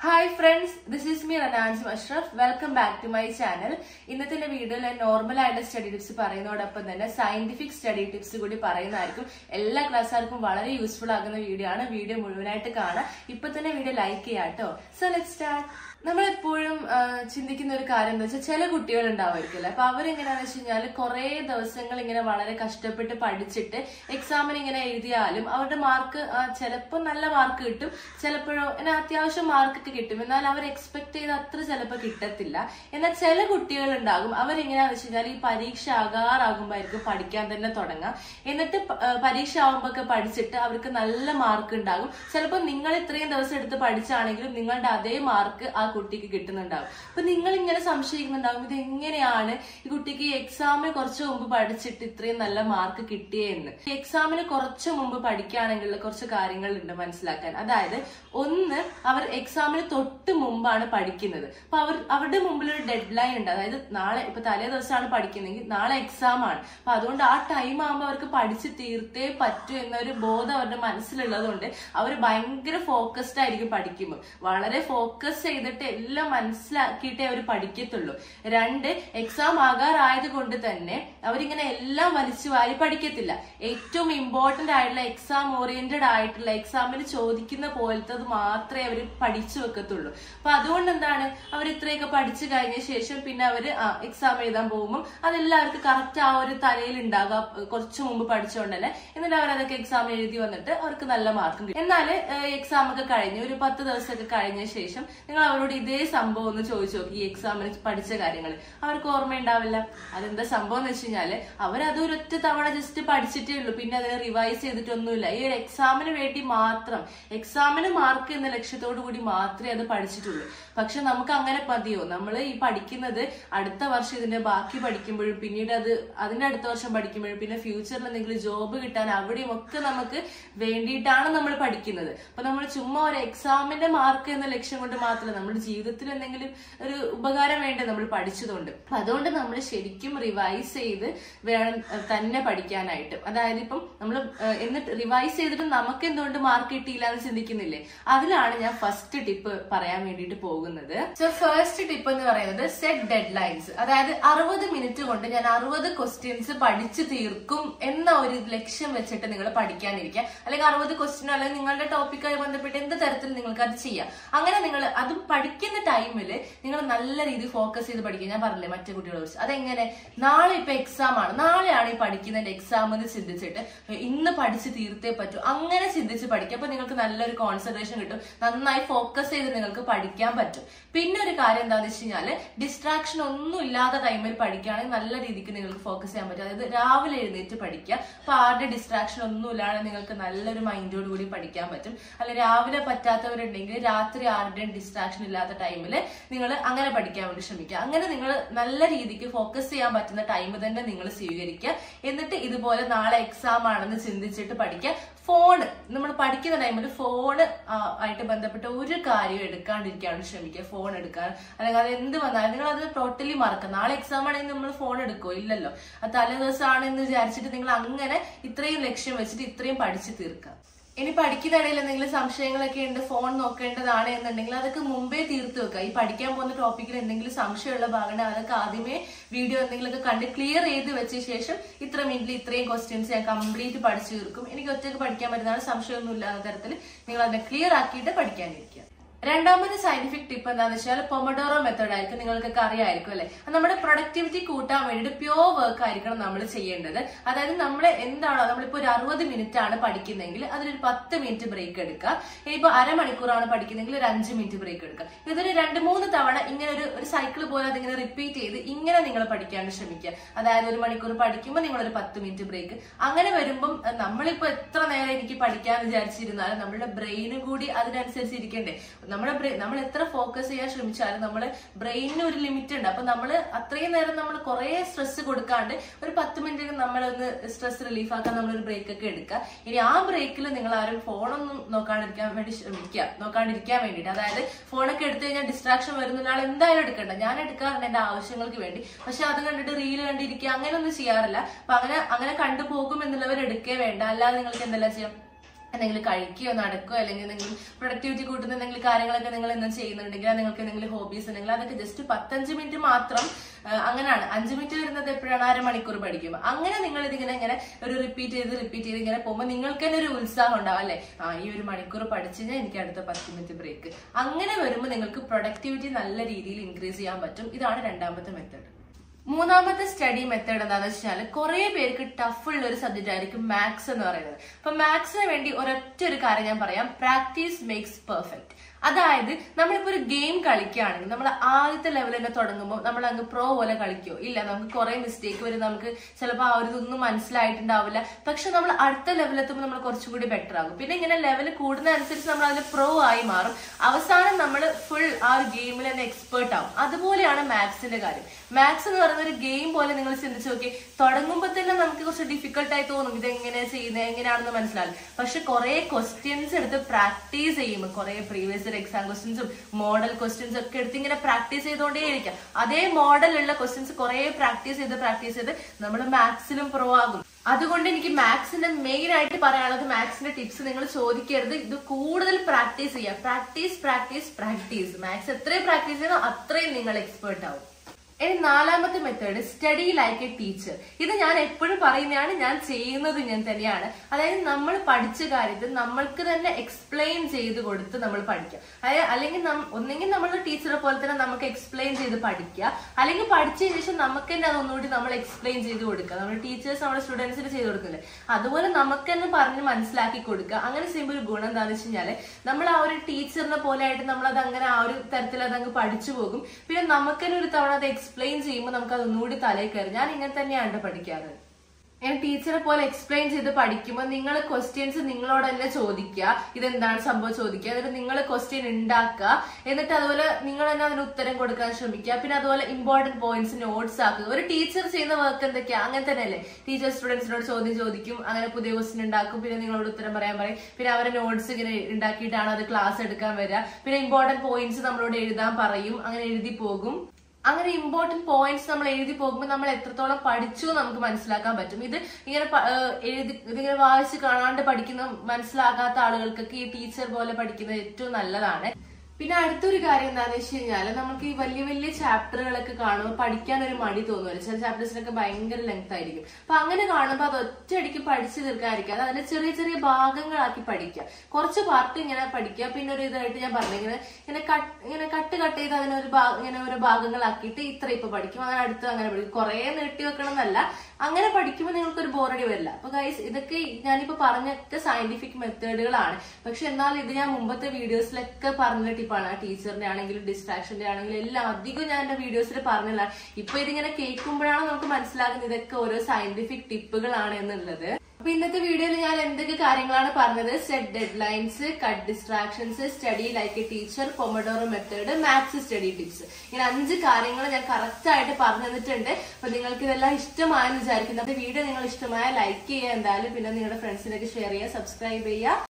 hi friends this is me റനാൻസ് Ashraf welcome back to my channel ഇന്നത്തെ വീഡിയോയിൽ ഞാൻ നോർമൽ ആയിട്ടുള്ള സ്റ്റഡി ടിപ്സ് പറയുന്നതോടൊപ്പം തന്നെ സയന്റിഫിക് സ്റ്റഡി ടിപ്സ് കൂടി പറയുന്നതായിരിക്കും എല്ലാ ക്ലാസ്സുകാർക്കും വളരെ യൂസ്ഫുൾ ആകുന്ന വീഡിയോ ആണ് വീഡിയോ മുഴുവനായിട്ട് കാണാം ഇപ്പൊ തന്നെ വീഡിയോ ലൈക്ക് ചെയ്യാം കേട്ടോ സോ ലെറ്റ് സ്റ്റാർട്ട് നമ്മളെപ്പോഴും ആ, ചിന്തിക്കുന്ന ഒരു കാര്യം എന്താ വെച്ചാൽ ചില കുട്ടികൾ ഉണ്ടാവുമായിരിക്കില്ല അപ്പൊ അവരെങ്ങനെയാന്ന് വെച്ച് കഴിഞ്ഞാൽ കുറെ ദിവസങ്ങൾ ഇങ്ങനെ വളരെ കഷ്ടപ്പെട്ട് പഠിച്ചിട്ട് എക്സാമിന് ഇങ്ങനെ എഴുതിയാലും അവരുടെ മാർക്ക് ചിലപ്പോൾ നല്ല മാർക്ക് കിട്ടും ചിലപ്പോഴോ എന്നാൽ അത്യാവശ്യം മാർക്കൊക്കെ കിട്ടും എന്നാൽ അവർ എക്സ്പെക്ട് ചെയ്ത അത്ര ചിലപ്പോൾ കിട്ടത്തില്ല എന്നാൽ ചില കുട്ടികൾ ഉണ്ടാകും അവരെങ്ങനെയാന്ന് വെച്ച് കഴിഞ്ഞാൽ ഈ പരീക്ഷ ആകാറാകുമ്പോഴായിരിക്കും പഠിക്കാൻ തന്നെ തുടങ്ങാം എന്നിട്ട് പ- ആ, പരീക്ഷ ആകുമ്പോഴൊക്കെ പഠിച്ചിട്ട് അവർക്ക് നല്ല മാർക്ക് ഉണ്ടാകും ചിലപ്പോൾ നിങ്ങൾ ഇത്രയും ദിവസം എടുത്ത് പഠിച്ചാണെങ്കിലും നിങ്ങളുടെ അതേ മാർക്ക് ആ കുട്ടിക്ക് കിട്ടുന്നുണ്ടാവും അപ്പൊ നിങ്ങൾ ഇങ്ങനെ സംശയിക്കുന്നുണ്ടാവും ഇത് എങ്ങനെയാണ് ഈ കുട്ടിക്ക് ഈ എക്സാമിന് കുറച്ച് മുമ്പ് പഠിച്ചിട്ട് ഇത്രയും നല്ല മാർക്ക് കിട്ടിയെന്ന് ഈ എക്സാമിന് കുറച്ച് മുമ്പ് പഠിക്കുകയാണെങ്കിൽ കുറച്ച് കാര്യങ്ങളുണ്ട് മനസ്സിലാക്കാൻ അതായത് ഒന്ന് അവർ എക്സാമിന് തൊട്ട് മുമ്പാണ് പഠിക്കുന്നത് അപ്പൊ അവർ അവരുടെ മുമ്പിൽ ഒരു ഡെഡ് ലൈൻ ഉണ്ട് അതായത് നാളെ ഇപ്പൊ തലേ ദിവസമാണ് പഠിക്കുന്നതെങ്കിൽ നാളെ എക്സാം ആണ് അപ്പൊ അതുകൊണ്ട് ആ ടൈം ആകുമ്പോൾ അവർക്ക് പഠിച്ച് തീർത്തേ പറ്റൂ എന്നൊരു ബോധം അവരുടെ മനസ്സിലുള്ളതുകൊണ്ട് അവർ ഭയങ്കര ഫോക്കസ്ഡ് ആയിരിക്കും പഠിക്കുമ്പോൾ വളരെ ഫോക്കസ് ചെയ്തിട്ട് എല്ലാം മനസ്സിലാക്കിയിട്ടേ അവർ പഠിക്കത്തുള്ളൂ രണ്ട് എക്സാം ആകാറായത് കൊണ്ട് തന്നെ അവരിങ്ങനെ എല്ലാം വലിച്ചു വാരി പഠിക്കത്തില്ല ഏറ്റവും ഇമ്പോർട്ടന്റ് ആയിട്ടുള്ള എക്സാം ഓറിയന്റഡ് ആയിട്ടുള്ള എക്സാമിന് ചോദിക്കുന്ന പോലത്തത് മാത്രമേ അവർ പഠിച്ചു വെക്കത്തുള്ളൂ അപ്പൊ അതുകൊണ്ട് എന്താണ് അവർ ഇത്രയൊക്കെ പഠിച്ചു കഴിഞ്ഞ ശേഷം പിന്നെ അവര് എക്സാം എഴുതാൻ പോകുമ്പോൾ അതെല്ലാവർക്കും കറക്റ്റ് ആ ഒരു തലയിൽ ഉണ്ടാകുക കുറച്ചു മുമ്പ് പഠിച്ചുകൊണ്ടല്ലേ എന്നിട്ട് അവർ അതൊക്കെ എക്സാം എഴുതി വന്നിട്ട് അവർക്ക് നല്ല മാർക്കും കിട്ടും എന്നാൽ എക്സാം ഒക്കെ കഴിഞ്ഞ് ഒരു പത്ത് ദിവസമൊക്കെ കഴിഞ്ഞ ശേഷം നിങ്ങൾ അവരോട് ഇതേ സംഭവം ഒന്ന് ചോദിച്ചു നോക്കി ഈ എക്സാമിന് പഠിച്ച കാര്യങ്ങൾ അവർക്ക് ഓർമ്മയുണ്ടാവില്ല അതെന്താ സംഭവം എന്ന് വെച്ച് കഴിഞ്ഞാല് അവരത് ഒരൊറ്റ തവണ ജസ്റ്റ് പഠിച്ചിട്ടേ ഉള്ളൂ പിന്നെ അതിനെ റിവൈസ് ചെയ്തിട്ടൊന്നുമില്ല ഈ ഒരു എക്സാമിന് വേണ്ടി മാത്രം എക്സാമിന് മാർക്ക് എന്ന ലക്ഷ്യത്തോടു കൂടി മാത്രമേ അത് പഠിച്ചിട്ടുള്ളൂ പക്ഷെ നമുക്ക് അങ്ങനെ മതിയോ നമ്മൾ ഈ പഠിക്കുന്നത് അടുത്ത വർഷം ഇതിന്റെ ബാക്കി പഠിക്കുമ്പോഴും പിന്നീട് അത് അതിന്റെ അടുത്ത വർഷം പഠിക്കുമ്പോഴും പിന്നെ ഫ്യൂച്ചറിൽ എന്തെങ്കിലും ജോബ് കിട്ടാൻ അവിടെയും ഒക്കെ നമുക്ക് വേണ്ടിയിട്ടാണ് നമ്മൾ പഠിക്കുന്നത് അപ്പൊ നമ്മൾ ചുമ്മാ ഒരു എക്സാമിന്റെ മാർക്ക് എന്ന ലക്ഷ്യം കൊണ്ട് മാത്രമല്ല നമ്മുടെ ജീവിതത്തിൽ എന്തെങ്കിലും ഒരു ഉപകാരം വേണ്ടേ നമ്മൾ പഠിച്ചതുകൊണ്ട് അപ്പൊ അതുകൊണ്ട് നമ്മൾ ശരിക്കും റിവൈസ് ചെയ്ത് വേണം ഏഹ്, തന്നെ പഠിക്കാനായിട്ട് അതായത് ഇപ്പം നമ്മൾ എന്നിട്ട് റിവൈസ് ചെയ്തിട്ട് നമുക്ക് എന്തുകൊണ്ട് മാർക്ക് കിട്ടിയില്ല എന്ന് ചിന്തിക്കുന്നില്ലേ അതിലാണ് ഞാൻ ഫസ്റ്റ് ടിപ്പ് പറയാൻ വേണ്ടിയിട്ട് പോകുന്നത് സോ ഫസ്റ്റ് ടിപ്പ് എന്ന് പറയുന്നത് സെറ്റ് ഡെഡ് ലൈൻസ് അതായത് അറുപത് മിനിറ്റ് കൊണ്ട് ഞാൻ അറുപത് ക്വസ്റ്റ്യൻസ് പഠിച്ചു തീർക്കും എന്ന ഒരു ലക്ഷ്യം വെച്ചിട്ട് നിങ്ങൾ പഠിക്കാനിരിക്കുക അല്ലെങ്കിൽ അറുപത് ക്വസ്റ്റ്യൻ അല്ലെങ്കിൽ നിങ്ങളുടെ ടോപ്പിക്കായി ബന്ധപ്പെട്ട് എന്ത് തരത്തിൽ നിങ്ങൾക്ക് അത് ചെയ്യാം അങ്ങനെ നിങ്ങൾ അത് പഠിക്കുന്ന ടൈമിൽ നിങ്ങൾ നല്ല രീതിയിൽ ഫോക്കസ് ചെയ്ത് പഠിക്കുക ഞാൻ പറഞ്ഞില്ലേ മറ്റു കുട്ടികളെ കുറിച്ച് അതെങ്ങനെ നാളെ ഇപ്പൊ എക്സാം ആണ് നാളെയാണ് ഈ പഠിക്കുന്നതിന്റെ എക്സാം എന്ന് ചിന്തിച്ചിട്ട് ഇന്ന് പഠിച്ച് തീർത്തേ പറ്റൂ അങ്ങനെ ചിന്തിച്ച് പഠിക്കുക അപ്പൊ നിങ്ങൾക്ക് നല്ലൊരു കോൺസെൻട്രേഷൻ കിട്ടും നന്നായി ഫോക്കസ് ചെയ്ത് നിങ്ങൾക്ക് പഠിക്കാൻ പറ്റും പിന്നെ ഒരു കാര്യം എന്താണെന്ന് വെച്ച് കഴിഞ്ഞാല് ഡിസ്ട്രാക്ഷൻ ഒന്നും ഇല്ലാത്ത ടൈമിൽ പഠിക്കുകയാണെങ്കിൽ നല്ല രീതിക്ക് നിങ്ങൾക്ക് ഫോക്കസ് ചെയ്യാൻ പറ്റും അതായത് രാവിലെ എഴുന്നേറ്റ് പഠിക്കുക അപ്പൊ ആരുടെ ഡിസ്ട്രാക്ഷൻ ഒന്നും ഇല്ലാതെ നിങ്ങൾക്ക് നല്ലൊരു മൈൻഡോട് കൂടി പഠിക്കാൻ പറ്റും അല്ല രാവിലെ പറ്റാത്തവരുണ്ടെങ്കിൽ രാത്രി ആരുടെയും ഡിസ്ട്രാക്ഷൻ ഇല്ലാത്ത ടൈമിൽ നിങ്ങൾ അങ്ങനെ പഠിക്കാൻ വേണ്ടി ശ്രമിക്കുക അങ്ങനെ നിങ്ങൾ നല്ല രീതിക്ക് ഫോക്കസ് ചെയ്യാൻ പറ്റുന്ന ടൈം തന്നെ നിങ്ങൾ സ്വീകരിക്കുക എന്നിട്ട് ഇതുപോലെ നാളെ എക്സാം ആണെന്ന് ചിന്തിച്ചിട്ട് പഠിക്കുക ഫോൺ നമ്മൾ പഠിക്കുന്ന ടൈമിൽ ഫോൺ ആയിട്ട് ബന്ധപ്പെട്ട ഒരു കാര്യം എടുക്കാണ്ടിരിക്കാൻ ശ്രമിക്കുക ഫോൺ എടുക്കാൻ അല്ലെങ്കിൽ അത് എന്ത് വന്നാലും നിങ്ങൾ അത് ടോട്ടലി മറക്കുക നാളെ എക്സാം ആണെങ്കിൽ നമ്മൾ ഫോൺ എടുക്കുമോ ഇല്ലല്ലോ അത് തലേ ദിവസമാണെന്ന് വിചാരിച്ചിട്ട് നിങ്ങൾ അങ്ങനെ ഇത്രയും ലക്ഷ്യം വെച്ചിട്ട് ഇത്രയും പഠിച്ചു തീർക്കുക ഇനി പഠിക്കുന്ന ഇടയിൽ എന്തെങ്കിലും സംശയങ്ങളൊക്കെ ഉണ്ട് ഫോൺ നോക്കേണ്ടതാണ് എന്നുണ്ടെങ്കിൽ അതൊക്കെ മുമ്പേ തീർത്ത് വെക്കുക ഈ പഠിക്കാൻ പോകുന്ന ടോപ്പിക്കിൽ എന്തെങ്കിലും സംശയമുള്ള ഭാഗമാണ് അതൊക്കെ ആദ്യമേ വീഡിയോ എന്തെങ്കിലുമൊക്കെ കണ്ട് ക്ലിയർ ചെയ്ത് വെച്ച ശേഷം ഇത്ര മിനിറ്റിൽ ഇത്രയും ക്വസ്റ്റ്യൻസ് ഞാൻ കംപ്ലീറ്റ് പഠിച്ചു തീർക്കും എനിക്ക് ഒറ്റയ്ക്ക് പഠിക്കാൻ പറ്റുന്നതാണ് സംശയമൊന്നും ഇല്ലാത്ത തരത്തിൽ നിങ്ങൾ അതിനെ ക്ലിയർ ആക്കിയിട്ട് പഠിക്കാനിരിക്കുക രണ്ടാമത് സയന്റിഫിക് ടിപ്പ് എന്താണെന്ന് വെച്ചാൽ പൊമഡോറോ മെത്തേഡ് ആയിരിക്കും നിങ്ങൾക്കൊക്കെ അറിയായിരിക്കും അല്ലെ അത് നമ്മുടെ പ്രൊഡക്ടിവിറ്റി കൂട്ടാൻ വേണ്ടിയിട്ട് പ്യോർ വർക്ക് ആയിരിക്കണം നമ്മൾ ചെയ്യേണ്ടത് അതായത് നമ്മൾ എന്താണോ നമ്മളിപ്പോ ഒരു അറുപത് മിനിറ്റ് ആണ് പഠിക്കുന്നതെങ്കിൽ അതിലൊരു പത്ത് മിനിറ്റ് ബ്രേക്ക് എടുക്കുക ഇനിയിപ്പോ അരമണിക്കൂറാണ് പഠിക്കുന്നതെങ്കിൽ ഒരു അഞ്ച് മിനിറ്റ് ബ്രേക്ക് എടുക്കുക ഇതൊരു രണ്ട് മൂന്ന് തവണ ഇങ്ങനെ ഒരു ഒരു സൈക്കിൾ പോലെ അതിങ്ങനെ റിപ്പീറ്റ് ചെയ്ത് ഇങ്ങനെ നിങ്ങൾ പഠിക്കാൻ ശ്രമിക്കുക അതായത് ഒരു മണിക്കൂർ പഠിക്കുമ്പോൾ നിങ്ങൾ ഒരു പത്ത് മിനിറ്റ് ബ്രേക്ക് അങ്ങനെ വരുമ്പം അഹ് നമ്മളിപ്പോ എത്ര നേരം എനിക്ക് പഠിക്കാൻ വിചാരിച്ചിരുന്നാലും നമ്മുടെ ബ്രെയിനും കൂടി അതിനനുസരിച്ച് ഇരിക്കണ്ടേ നമ്മുടെ ബ്രെയിൻ നമ്മൾ എത്ര ഫോക്കസ് ചെയ്യാൻ ശ്രമിച്ചാലും നമ്മുടെ ബ്രെയിനിന് ഒരു ലിമിറ്റ് ഉണ്ട് അപ്പൊ നമ്മൾ അത്രയും നേരം നമ്മൾ കുറെ സ്ട്രെസ് കൊടുക്കാണ്ട് ഒരു പത്ത് മിനിറ്റ് നമ്മളൊന്ന് സ്ട്രെസ് റിലീഫ് ആക്കാൻ നമ്മളൊരു ബ്രേക്ക് ഒക്കെ എടുക്കുക ഇനി ആ ബ്രേക്കിൽ നിങ്ങൾ ആരും ഫോണൊന്നും നോക്കാണ്ടിരിക്കാൻ വേണ്ടി ശ്രമിക്കുക നോക്കാണ്ടിരിക്കാൻ വേണ്ടിയിട്ട് അതായത് ഫോണൊക്കെ എടുത്തു കഴിഞ്ഞാൽ ഡിസ്ട്രാക്ഷൻ വരുന്ന ആൾ എന്തായാലും എടുക്കണ്ട ഞാൻ എടുക്കാറുണ്ട് എന്റെ ആവശ്യങ്ങൾക്ക് വേണ്ടി പക്ഷെ അത് കണ്ടിട്ട് റീല് കണ്ടിരിക്കുക അങ്ങനെയൊന്നും ചെയ്യാറില്ല അപ്പൊ അങ്ങനെ അങ്ങനെ കണ്ടുപോകും എന്നുള്ളവർ എടുക്കേ വേണ്ട അല്ലാതെ നിങ്ങൾക്ക് എന്തെല്ലാം ചെയ്യാം എന്തെങ്കിലും കഴിക്കുകയോ നടക്കുകയോ അല്ലെങ്കിൽ എന്തെങ്കിലും പ്രൊഡക്ടിവിറ്റി കൂട്ടുന്ന എന്തെങ്കിലും കാര്യങ്ങളൊക്കെ നിങ്ങൾ എന്നും ചെയ്യുന്നുണ്ടെങ്കിൽ അത് നിങ്ങൾക്ക് എന്തെങ്കിലും ഹോബീസ് ഉണ്ടെങ്കിൽ അതൊക്കെ ജസ്റ്റ് പത്തഞ്ച് മിനിറ്റ് മാത്രം ആ, അങ്ങനെയാണ് അഞ്ച് മിനിറ്റ് വരുന്നത് എപ്പോഴാണ് അരമണിക്കൂർ പഠിക്കുമ്പോൾ അങ്ങനെ നിങ്ങൾ ഇതിങ്ങനെ ഇങ്ങനെ ഒരു റിപ്പീറ്റ് ചെയ്ത് റിപ്പീറ്റ് ചെയ്ത് ഇങ്ങനെ പോകുമ്പോൾ നിങ്ങൾക്ക് തന്നെ ഒരു ഉത്സാഹം ഉണ്ടാവും അല്ലെ ആ ഈ ഒരു മണിക്കൂർ പഠിച്ചു കഴിഞ്ഞാൽ എനിക്ക് അടുത്ത പത്ത് മിനിറ്റ് ബ്രേക്ക് അങ്ങനെ വരുമ്പോൾ നിങ്ങൾക്ക് പ്രൊഡക്ടിവിറ്റി നല്ല രീതിയിൽ ഇൻക്രീസ് ചെയ്യാൻ പറ്റും ഇതാണ് രണ്ടാമത്തെ മെത്തേഡ് മൂന്നാമത്തെ സ്റ്റഡി മെത്തേഡ് എന്താണെന്ന് വെച്ചാൽ കുറെ പേർക്ക് ടഫ് ഉള്ള ഒരു സബ്ജക്റ്റ് ആയിരിക്കും മാത്സ് എന്ന് പറയുന്നത് അപ്പൊ മാത്സിന് വേണ്ടി ഒരൊറ്റ ഒരു കാര്യം ഞാൻ പറയാം പ്രാക്ടീസ് മേക്സ് പെർഫെക്റ്റ് അതായത് നമ്മളിപ്പോ ഒരു ഗെയിം കളിക്കുകയാണെങ്കിൽ നമ്മൾ ആദ്യത്തെ ലെവൽ തന്നെ തുടങ്ങുമ്പോൾ നമ്മൾ അങ്ങ് പ്രോ പോലെ കളിക്കോ ഇല്ല നമുക്ക് കുറെ മിസ്റ്റേക്ക് വരും നമുക്ക് ചിലപ്പോൾ ആ ഒരു ഇതൊന്നും മനസ്സിലായിട്ടുണ്ടാവില്ല പക്ഷെ നമ്മൾ അടുത്ത ലെവൽ എത്തുമ്പോൾ നമ്മൾ കുറച്ചും കൂടി ബെറ്റർ ആകും പിന്നെ ഇങ്ങനെ ലെവൽ കൂടുന്നതനുസരിച്ച് നമ്മൾ അതിൽ പ്രോ ആയി മാറും അവസാനം നമ്മൾ ഫുൾ ആ ഒരു ഗെയിമിൽ തന്നെ എക്സ്പേർട്ട് ആവും അതുപോലെയാണ് മാത്സിന്റെ കാര്യം മാത്സ് എന്ന് പറയുന്ന ഒരു ഗെയിം പോലെ നിങ്ങൾ ചിന്തിച്ച് നോക്കി തുടങ്ങുമ്പോൾ തന്നെ നമുക്ക് കുറച്ച് ഡിഫിക്കൽട്ട് ആയി തോന്നും ഇത് എങ്ങനെ ചെയ്യുന്നത് എങ്ങനെയാണെന്ന് മനസ്സിലാവും പക്ഷെ കുറെ ക്വസ്റ്റ്യൻസ് എടുത്ത് പ്രാക്ടീസ് ചെയ്യുമ്പോൾ കുറെ പ്രീവിയസ് ഇയർ എക്സാം ക്വസ്റ്റ്യൻസും മോഡൽ ക്വസ്റ്റ്യൻസ് ഒക്കെ എടുത്ത് ഇങ്ങനെ പ്രാക്ടീസ് ചെയ്തുകൊണ്ടേയിരിക്കാം അതേ മോഡലുള്ള ക്വസ്റ്റ്യൻസ് കുറെ പ്രാക്ടീസ് ചെയ്ത് പ്രാക്ടീസ് ചെയ്ത് നമ്മൾ മാത്സിലും പ്രോ ആകും അതുകൊണ്ട് എനിക്ക് മാത്സിന്റെ മെയിൻ ആയിട്ട് പറയാനുള്ളത് മാത്സിന്റെ ടിപ്സ് നിങ്ങൾ ചോദിക്കരുത് ഇത് കൂടുതൽ പ്രാക്ടീസ് ചെയ്യുക പ്രാക്ടീസ് പ്രാക്ടീസ് പ്രാക്ടീസ് മാത്സ് എത്രയും പ്രാക്ടീസ് ചെയ്യണോ അത്രയും നിങ്ങൾ എക്സ്പേർട്ട് ആവും ഇനി നാലാമത്തെ method study like a teacher ഇത് ഞാൻ എപ്പോഴും പറയുന്നതാണ് ഞാൻ ചെയ്യുന്നത് ഞാൻ തന്നെയാണ് അതായത് നമ്മൾ പഠിച്ച കാര്യത്തിൽ നമ്മൾക്ക് തന്നെ എക്സ്പ്ലെയിൻ ചെയ്ത് കൊടുത്ത് നമ്മൾ പഠിക്കുക അതായത് അല്ലെങ്കിൽ നം- ഒന്നെങ്കിൽ നമ്മൾ ടീച്ചറെ പോലെ തന്നെ നമുക്ക് എക്സ്പ്ലെയിൻ ചെയ്ത് പഠിക്കുക അല്ലെങ്കിൽ പഠിച്ചതിന് ശേഷം നമുക്ക് തന്നെ അതൊന്നുകൂടി നമ്മൾ എക്സ്പ്ലെയിൻ ചെയ്ത് കൊടുക്കുക നമ്മൾ ടീച്ചേഴ്സ് നമ്മുടെ സ്റ്റുഡൻസിന് ചെയ്ത് കൊടുക്കില്ലേ അതുപോലെ നമുക്ക് തന്നെ പറഞ്ഞ് മനസ്സിലാക്കി കൊടുക്കുക അങ്ങനെ ചെയ്യുമ്പോൾ ഒരു ഗുണം എന്താണെന്ന് വെച്ച് കഴിഞ്ഞാല് നമ്മൾ ആ ഒരു ടീച്ചറിനെ പോലെ ആയിട്ട് നമ്മൾ അത് അങ്ങനെ ആ ഒരു തരത്തിൽ അത് അങ്ങ് പഠിച്ചു പോകും പിന്നെ നമുക്ക് തന്നെ ഒരു തവണ അത് എക്സ്പ്ലെയിൻ ചെയ്യുമ്പോൾ നമുക്ക് അത് ഒന്നുകൂടി തലയിൽ കയറി ഞാൻ ഇങ്ങനെ തന്നെയാണ് പഠിക്കാറ് ഞാൻ ടീച്ചറെ പോലെ എക്സ്പ്ലെയിൻ ചെയ്ത് പഠിക്കുമ്പോൾ നിങ്ങൾ ക്വസ്റ്റ്യൻസ് നിങ്ങളോട് തന്നെ ചോദിക്കുക ഇതെന്താണ് സംഭവം ചോദിക്കുക എന്നിട്ട് നിങ്ങൾ ക്വസ്റ്റ്യൻ ഉണ്ടാക്കുക എന്നിട്ട് അതുപോലെ നിങ്ങൾ തന്നെ അതിന് ഉത്തരം കൊടുക്കാൻ ശ്രമിക്കുക പിന്നെ അതുപോലെ ഇമ്പോർട്ടന്റ് പോയിന്റ്സ് നോട്ട്സ് ആക്കുക ഒരു ടീച്ചർ ചെയ്യുന്ന വർക്ക് എന്തൊക്കെയാ അങ്ങനെ തന്നെയല്ലേ ടീച്ചർ സ്റ്റുഡൻസിനോട് ചോദ്യം ചോദിക്കും അങ്ങനെ പുതിയ ക്വസ്റ്റ്യൻ ഉണ്ടാക്കും പിന്നെ നിങ്ങളോട് ഉത്തരം പറയാൻ പറയും പിന്നെ അവരെ നോട്ട്സ് ഇങ്ങനെ ഉണ്ടാക്കിയിട്ടാണ് അത് ക്ലാസ് എടുക്കാൻ വരിക പിന്നെ ഇമ്പോർട്ടന്റ് പോയിന്റ്സ് നമ്മളോട് എഴുതാൻ പറയും അങ്ങനെ എഴുതി പോകും അങ്ങനെ ഇമ്പോർട്ടന്റ് പോയിന്റ്സ് നമ്മൾ എഴുതി പോകുമ്പോൾ നമ്മൾ എത്രത്തോളം പഠിച്ചു എന്ന് നമുക്ക് മനസ്സിലാക്കാൻ പറ്റും ഇത് ഇങ്ങനെ പ- ഏഹ് എഴുതി ഇതിങ്ങനെ വായിച്ച് കാണാണ്ട് പഠിക്കുന്ന മനസ്സിലാകാത്ത ആളുകൾക്കൊക്കെ ഈ ടീച്ചർ പോലെ പഠിക്കുന്നത് ഏറ്റവും നല്ലതാണ് പിന്നെ അടുത്തൊരു കാര്യം എന്താണെന്ന് വെച്ച് കഴിഞ്ഞാൽ നമുക്ക് ഈ വലിയ വലിയ ചാപ്റ്ററുകളൊക്കെ കാണുമ്പോൾ പഠിക്കാൻ ഒരു മടി തോന്നുമല്ലോ ചില ചാപ്റ്റേഴ്സിനൊക്കെ ഭയങ്കര ലെങ്ത് ആയിരിക്കും അപ്പൊ അങ്ങനെ കാണുമ്പോൾ അത് ഒറ്റയടിക്ക് പഠിച്ചു തീർക്കാതിരിക്കുക അത് അതിന്റെ ചെറിയ ചെറിയ ഭാഗങ്ങളാക്കി പഠിക്കുക കുറച്ച് പാർട്ട് ഇങ്ങനെ പഠിക്കുക പിന്നെ ഒരു ഇതായിട്ട് ഞാൻ പറഞ്ഞു ഇങ്ങനെ ഇങ്ങനെ കട്ട് ഇങ്ങനെ കട്ട് കട്ട് ചെയ്ത് അതിനൊരു ഭാഗം ഇങ്ങനെ ഓരോ ഭാഗങ്ങളാക്കിയിട്ട് ഇത്ര ഇപ്പൊ പഠിക്കും അങ്ങനെ അടുത്ത് അങ്ങനെ പഠിക്കും കുറെ നീട്ടി വെക്കണം എന്നല്ല അങ്ങനെ പഠിക്കുമ്പോൾ നിങ്ങൾക്ക് ഒരു ബോറടി വരില്ല അപ്പൊ ഗൈസ് ഇതൊക്കെ ഞാനിപ്പോ പറഞ്ഞൊക്കെ സയന്റിഫിക് മെത്തേഡുകളാണ് പക്ഷെ എന്നാൽ ഇത് ഞാൻ മുമ്പത്തെ വീഡിയോസിലൊക്കെ പറഞ്ഞ ടിപ്പാണ് ടീച്ചറിന്റെ ആണെങ്കിലും ഡിസ്ട്രാക്ഷന്റെ ആണെങ്കിലും എല്ലാം അധികം ഞാൻ എന്റെ വീഡിയോസിൽ പറഞ്ഞില്ല ഇപ്പൊ ഇതിങ്ങനെ കേൾക്കുമ്പോഴാണ് നമുക്ക് മനസ്സിലാകുന്നത് ഇതൊക്കെ ഓരോ സയന്റിഫിക് ടിപ്പുകളാണ് എന്നുള്ളത് അപ്പൊ ഇന്നത്തെ വീഡിയോയിൽ ഞാൻ എന്തൊക്കെ കാര്യങ്ങളാണ് പറഞ്ഞത് set deadlines cut distractions study like a teacher pomodoro method maths study tips ഇങ്ങനെ അഞ്ച് കാര്യങ്ങൾ ഞാൻ കറക്റ്റ് ആയിട്ട് പറഞ്ഞു തന്നിട്ടുണ്ട് അപ്പൊ നിങ്ങൾക്ക് ഇതെല്ലാം ഇഷ്ടമായെന്ന് വിചാരിക്കുന്നു അപ്പൊ വീഡിയോ നിങ്ങൾ ഇഷ്ടമായ ലൈക്ക് ചെയ്യുക എന്തായാലും പിന്നെ നിങ്ങളുടെ ഫ്രണ്ട്സിനൊക്കെ ഷെയർ ചെയ്യുക സബ്സ്ക്രൈബ് ചെയ്യുക